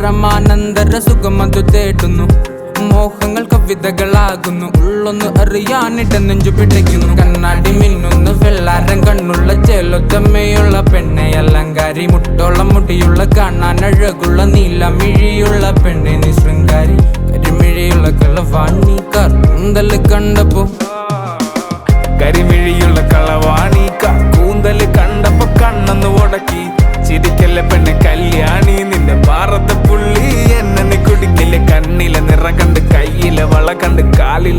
പരമാനന്ദര സുഖമതു തേടുന്നു മോഹങ്ങൾ കവിതകളാകുന്നു ഉള്ളൊന്ന് അറിയാനിട്ട് നെഞ്ചു പിടിക്കുന്നു കണ്ണാടി മിന്നുന്നു വെള്ളാരം കണ്ണുള്ള ചേലൊത്തമ്മയുള്ള പെണ്ണെ അലങ്കാരി മുട്ടോളം മുടിയുള്ള കാണാൻ അഴകുള്ള നീലമിഴിയുള്ള പെണ്ണെ നീ ശൃംഗാരി കരിമിഴിയുള്ള കളവാണി കറുന്തല് കണ്ടപ്പോ